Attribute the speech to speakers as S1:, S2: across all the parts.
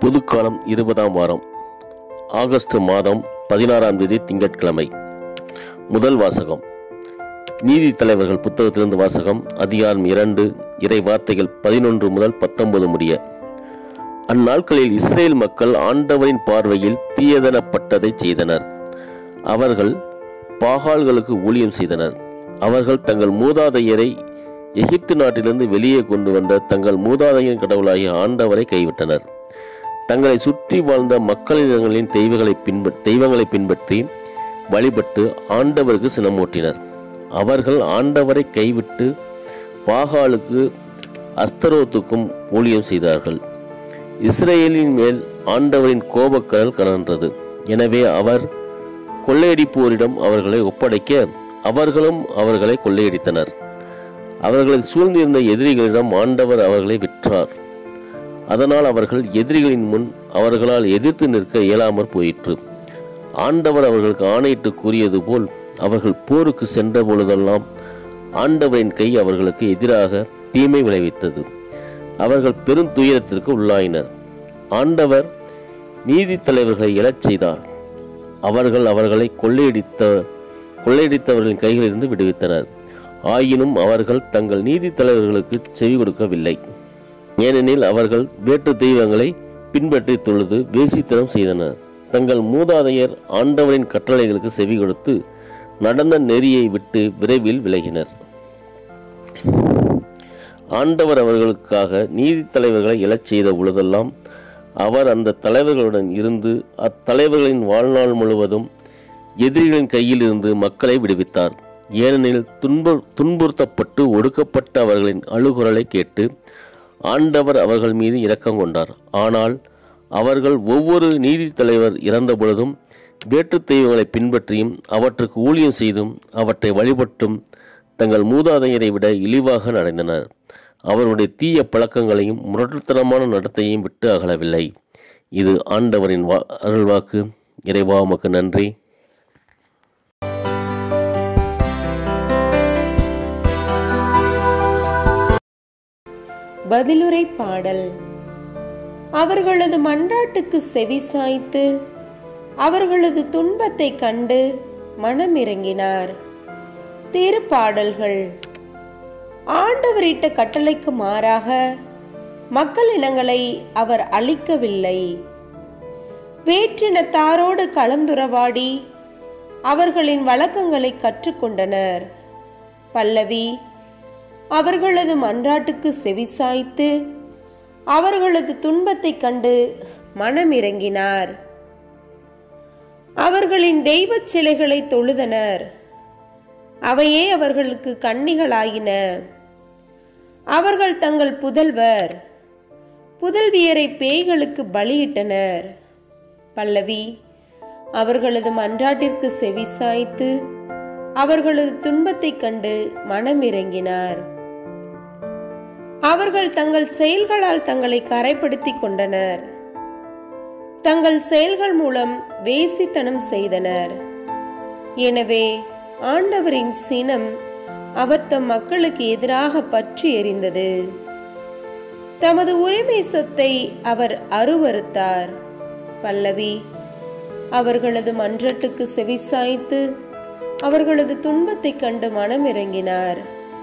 S1: பொதுக்காலம் இருபதாம் வாரம் ஆகஸ்ட் மாதம் பதினாறாம் தேதி திங்கட்கிழமை முதல் வாசகம் நீதி தலைவர்கள் புத்தகத்திலிருந்து வாசகம் அதிகாரம் இரண்டு இறை வார்த்தைகள் பதினொன்று முதல் பத்தொன்பது முடிய அந்நாட்களில் இஸ்ரேல் மக்கள் ஆண்டவரின் பார்வையில் தீயதனப்பட்டதை செய்தனர் அவர்கள் பாகால்களுக்கு ஊழியம் செய்தனர் அவர்கள் தங்கள் மூதாதையரை எகிப்து நாட்டிலிருந்து வெளியே கொண்டு வந்த தங்கள் மூதாதையின் கடவுளாகிய ஆண்டவரை கைவிட்டனர் தங்களை சுற்றி வாழ்ந்த மக்களிடங்களின் தெய்வங்களை பின்ப தெய்வங்களை பின்பற்றி வழிபட்டு ஆண்டவருக்கு சினமூட்டினர் அவர்கள் ஆண்டவரை கைவிட்டு பாகாலுக்கு அஸ்தரோத்துக்கும் ஊழியம் செய்தார்கள் இஸ்ரேலின் மேல் ஆண்டவரின் கோபக்கடல் கலன்றது எனவே அவர் கொள்ளையடிப்போரிடம் அவர்களை ஒப்படைக்க அவர்களும் அவர்களை கொள்ளையடித்தனர் அவர்களை சூழ்ந்திருந்த எதிரிகளிடம் ஆண்டவர் அவர்களை விற்றார் அதனால் அவர்கள் எதிரிகளின் முன் அவர்களால் எதிர்த்து நிற்க இயலாமற் போயிற்று ஆண்டவர் அவர்களுக்கு ஆணையிட்டு கூறியது போல் அவர்கள் போருக்கு சென்ற பொழுதெல்லாம் ஆண்டவரின் கை அவர்களுக்கு எதிராக தீமை விளைவித்தது அவர்கள் பெரும் துயரத்திற்கு உள்ளாயினர் ஆண்டவர் நீதி தலைவர்களை எழச் செய்தார் அவர்கள் அவர்களை கொள்ளையடித்த கொள்ளையடித்தவர்களின் கைகளிலிருந்து விடுவித்தனர் ஆயினும் அவர்கள் தங்கள் நீதி தலைவர்களுக்கு செவி கொடுக்கவில்லை ஏனெனில் அவர்கள் வேற்று தெய்வங்களை பின்பற்றி தொழுது வேசித்தனம் செய்தனர் தங்கள் மூதாதையர் ஆண்டவரின் கட்டளைகளுக்கு செவி கொடுத்து நடந்த நெறியை விட்டு விரைவில் விலகினர் ஆண்டவர் அவர்களுக்காக நீதி தலைவர்களை எழச் செய்த பொழுதெல்லாம் அவர் அந்த தலைவர்களுடன் இருந்து அத்தலைவர்களின் வாழ்நாள் முழுவதும் எதிரிகளின் கையில் இருந்து மக்களை விடுவித்தார் ஏனெனில் துன்பு துன்புறுத்தப்பட்டு ஒடுக்கப்பட்ட அவர்களின் அழுகுரலை கேட்டு ஆண்டவர் அவர்கள் மீது இரக்கம் கொண்டார் ஆனால் அவர்கள் ஒவ்வொரு நீதி தலைவர் இறந்த பொழுதும் வேற்றுத் தெய்வங்களை பின்பற்றியும் அவற்றுக்கு ஊழியம் செய்தும் அவற்றை வழிபட்டும் தங்கள் மூதாதையரை விட இழிவாக நடந்தனர் அவருடைய தீய பழக்கங்களையும் முரட்டுத்தனமான நடத்தையும் விட்டு அகலவில்லை இது ஆண்டவரின் வா அருள்வாக்கு இறைவா உமக்கு நன்றி
S2: பதிலுரை பாடல் அவர்களது மன்றாட்டுக்கு செவி சாய்த்து அவர்களது துன்பத்தை கண்டு மனமிறங்கினார் திருப்பாடல்கள் ஆண்டவரிட்ட கட்டளைக்கு மாறாக மக்கள் இனங்களை அவர் அழிக்கவில்லை வேற்றினத்தாரோடு கலந்துரவாடி அவர்களின் வழக்கங்களை கற்றுக்கொண்டனர் பல்லவி அவர்களது மன்றாட்டுக்கு செவிசாய்த்து அவர்களது துன்பத்தைக் கண்டு மனமிறங்கினார் அவர்களின் தெய்வச் சிலைகளை தொழுதனர் அவையே அவர்களுக்கு கண்ணிகளாயின அவர்கள் தங்கள் புதல்வர் புதல்வியரை பேய்களுக்கு பலியிட்டனர் பல்லவி அவர்களது மன்றாட்டிற்கு செவிசாய்த்து அவர்களது துன்பத்தைக் கண்டு மனமிறங்கினார் அவர்கள் தங்கள் செயல்களால் தங்களை கரைப்படுத்திக் கொண்டனர் தங்கள் செயல்கள் மூலம் வேசித்தனம் செய்தனர் எனவே ஆண்டவரின் சினம் அவர் தம் மக்களுக்கு எதிராக பற்றி எறிந்தது தமது உரிமை சொத்தை அவர் அருவறுத்தார் பல்லவி அவர்களது மன்றட்டுக்கு செவிசாய்த்து அவர்களது துன்பத்தைக் கண்டு மனமிறங்கினார்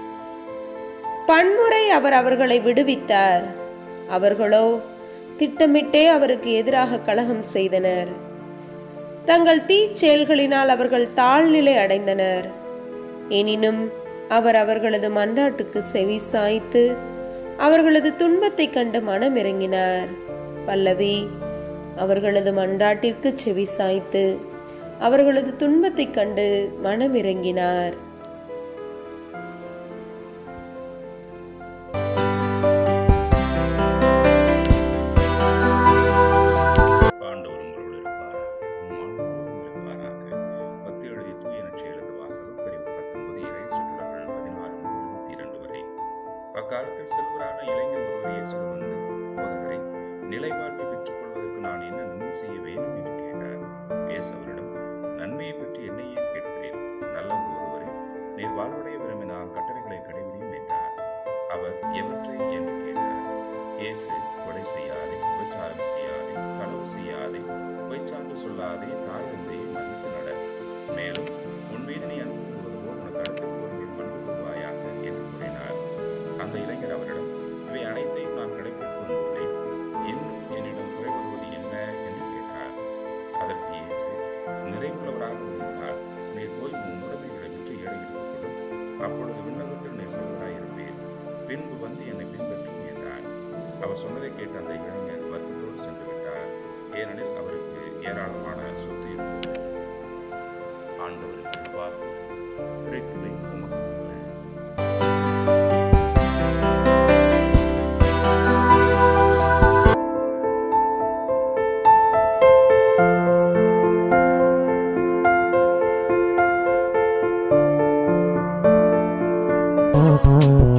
S2: பன்முறை அவர் அவர்களை விடுவித்தார் அவர்களோ திட்டமிட்டே அவருக்கு எதிராக கலகம் செய்தனர் தங்கள் தீச்செயல்களினால் அவர்கள் தாழ்நிலை அடைந்தனர் எனினும் அவர் அவர்களது மன்றாட்டுக்கு செவி சாய்த்து அவர்களது துன்பத்தைக் கண்டு மனமிறங்கினார் பல்லவி அவர்களது மன்றாட்டிற்கு செவி சாய்த்து அவர்களது துன்பத்தைக் கண்டு மனமிறங்கினார்
S3: ஆண்டவர் உங்களோடு இருப்பாராக உம் ஆன்மாவோடும் இருப்பாராக பத்து எழுதி தூய நற்றை எழுத வாசகம் பிரிவு பத்தொன்பது இறை சுற்றுலர்கள் பதினாறு முதல் இருபத்தி இரண்டு வரை அக்காலத்தில் செல்வரான இளைஞர் ஒருவர் இயேசுடன் வந்து போதகரை நிலைவாழ்வை பெற்றுக் கொள்வதற்கு நான் என்ன நன்மை செய்ய வேண்டும் என்று கேட்டார் இயேசு அவரிடம் நன்மையை பற்றி என்னை ஏன் கேட்கிறேன் நல்லவர் ஒருவரை நீர் வாழ்வடைய விரும்பினால் கட்டளைகளை கடைபிடியும் என்றார் அவர் எவற்றை என்று கேட்டார் இயேசு கொலை செய்யாதே விபச்சாரம் செய்யாதே களவு செய்யாதே பொய்ச்சான்று சொல்லாதே தாய் தந்தையை மதித்து நட மேலும் உன் மீது நீ அன்பு கூறுவதோ உனக்கு அடுத்த ஒருவரின் பண்பு கூறுவாயாக என்று கூறினார் அந்த இளைஞர் அவரிடம் இவை அனைத்தையும் நான் கடைபிடித்து வந்துள்ளேன் இன்னும் என்னிடம் குறைபடுவது என்ன என்று கேட்டார் அதற்கு இயேசு நிறைவுள்ளவராக இருந்தால் நீர் போய் உன் உடமைகளை விற்று ஏழைகளுக்கு கொடும் அப்பொழுது விண்ணகத்தில் நீர் செல்வராயிருப்பீர் பின்பு வந்து என்னை பின்பற்றும் என்றார் அவர் சொன்னதை கேட்ட அந்த இளைஞர் வருத்தத்தோடு சென்று விட்டார் ஏனெனில் அவருக்கு ஏராளமான சொத்து இருந்தது ஆண்டவருக்கு வாக்கு கிடைத்ததை உமக்கு நன்றி.
S4: Thank you.